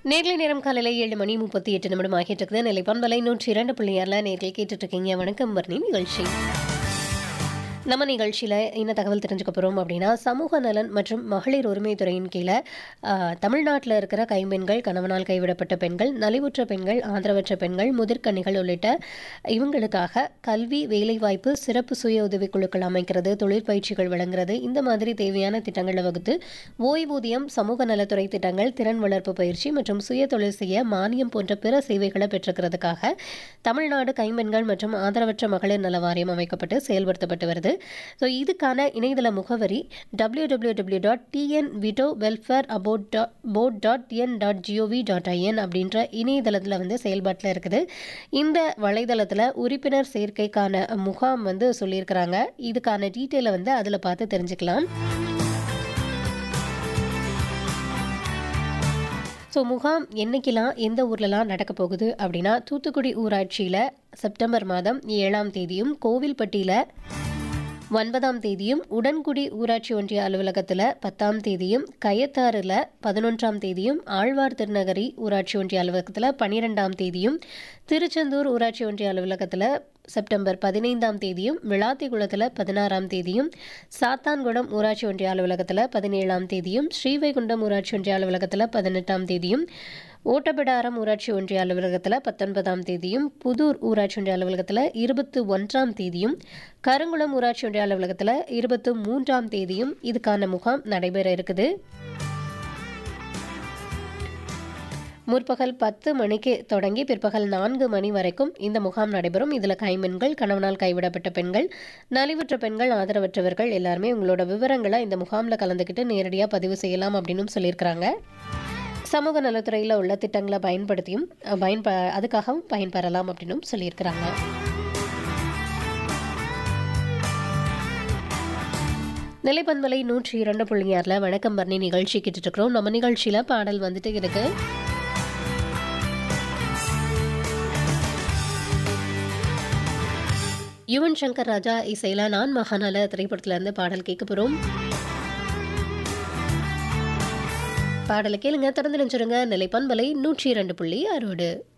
நேர்லை நேரம் காலையில் ஏழு மணி முப்பத்தி எட்டு நிமிடம் ஆகிட்டு இருக்குது நிலைப்பண்பலை நூற்றி இரண்டு புள்ளியாரில் நேர்கள் கேட்டுட்டு இருக்கீங்க வணக்கம் வர்ணி நிகழ்ச்சி நம்ம நிகழ்ச்சியில் என்ன தகவல் தெரிஞ்சுக்க போகிறோம் அப்படின்னா சமூக நலன் மற்றும் மகளிர் உரிமைத்துறையின் கீழே தமிழ்நாட்டில் இருக்கிற கைம்பெண்கள் கணவனால் கைவிடப்பட்ட பெண்கள் நலிவுற்ற பெண்கள் ஆதரவற்ற பெண்கள் முதிர்கன்னிகள் உள்ளிட்ட இவங்களுக்காக கல்வி வேலைவாய்ப்பு சிறப்பு சுய உதவிக் குழுக்கள் அமைக்கிறது தொழிற்பயிற்சிகள் வழங்குறது இந்த மாதிரி தேவையான திட்டங்களை வகுத்து ஓய்வூதியம் சமூக நலத்துறை திட்டங்கள் திறன் வளர்ப்பு பயிற்சி மற்றும் சுய தொழில் செய்ய மானியம் போன்ற பிற சேவைகளை பெற்றுக்கிறதுக்காக தமிழ்நாடு கைம்பெண்கள் மற்றும் ஆதரவற்ற மகளிர் நல வாரியம் அமைக்கப்பட்டு செயல்படுத்தப்பட்டு வருது ஸோ இதுக்கான இணையதள முகவரி W W W dot TN widow welfare board dot board dot N dot GOV dot IN அப்படின்ற இணையதளத்தில் வந்து செயல்பாட்டில் இருக்குது இந்த வலைதளத்தில் உறுப்பினர் சேர்க்கைக்கான முகாம் வந்து சொல்லியிருக்கிறாங்க இதுக்கான டீட்டெயிலை வந்து அதில் பார்த்து தெரிஞ்சுக்கலாம் ஸோ முகாம் என்னைக்கெல்லாம் எந்த ஊர்லலாம் நடக்க போகுது அப்படின்னா தூத்துக்குடி ஊராட்சியில் செப்டம்பர் மாதம் ஏழாம் தேதியும் கோவில்பட்டியில் ஒன்பதாம் தேதியும் உடன்குடி ஊராட்சி ஒன்றிய அலுவலகத்தில் பத்தாம் தேதியும் கயத்தாறில் பதினொன்றாம் தேதியும் ஆழ்வார் திருநகரி ஊராட்சி ஒன்றிய அலுவலகத்தில் பன்னிரெண்டாம் தேதியும் திருச்செந்தூர் ஊராட்சி ஒன்றிய அலுவலகத்தில் செப்டம்பர் பதினைந்தாம் தேதியும் விளாத்திகுளத்தில் பதினாறாம் தேதியும் சாத்தான்குளம் ஊராட்சி ஒன்றிய அலுவலகத்தில் பதினேழாம் தேதியும் ஸ்ரீவைகுண்டம் ஊராட்சி ஒன்றிய அலுவலகத்தில் பதினெட்டாம் தேதியும் ஓட்டப்பிடாரம் ஊராட்சி ஒன்றிய அலுவலகத்தில் பத்தொன்பதாம் தேதியும் புதூர் ஊராட்சி ஒன்றிய அலுவலகத்தில் இருபத்தி ஒன்றாம் தேதியும் கருங்குளம் ஊராட்சி ஒன்றிய அலுவலகத்தில் இருபத்தி மூன்றாம் தேதியும் இதுக்கான முகாம் நடைபெற இருக்குது முற்பகல் பத்து மணிக்கு தொடங்கி பிற்பகல் நான்கு மணி வரைக்கும் இந்த முகாம் நடைபெறும் இதில் கைம்பெண்கள் கணவனால் கைவிடப்பட்ட பெண்கள் நலிவுற்ற பெண்கள் ஆதரவற்றவர்கள் எல்லாருமே உங்களோட விவரங்களை இந்த முகாமில் கலந்துக்கிட்டு நேரடியாக பதிவு செய்யலாம் அப்படின்னு சொல்லியிருக்கிறாங்க சமூக நலத்துறையில் உள்ள திட்டங்களை பயன்படுத்தியும் பயன்ப அதுக்காகவும் பயன்பெறலாம் அப்படின்னும் சொல்லியிருக்கிறாங்க நிலைப்பண்பலை நூற்றி இரண்டு புள்ளி ஆறில் வணக்கம் பர்ணி நிகழ்ச்சி கேட்டுட்டு இருக்கிறோம் நம்ம நிகழ்ச்சியில் பாடல் வந்துட்டு இருக்கு யுவன் சங்கர் ராஜா இசையில நான் மகாநல திரைப்படத்துல இருந்து பாடல் கேட்க போறோம் பாடலை கேளுங்க திறந்து நினைச்சிருங்க நிலைப்பண்பலை நூற்றி இரண்டு புள்ளி அறுபது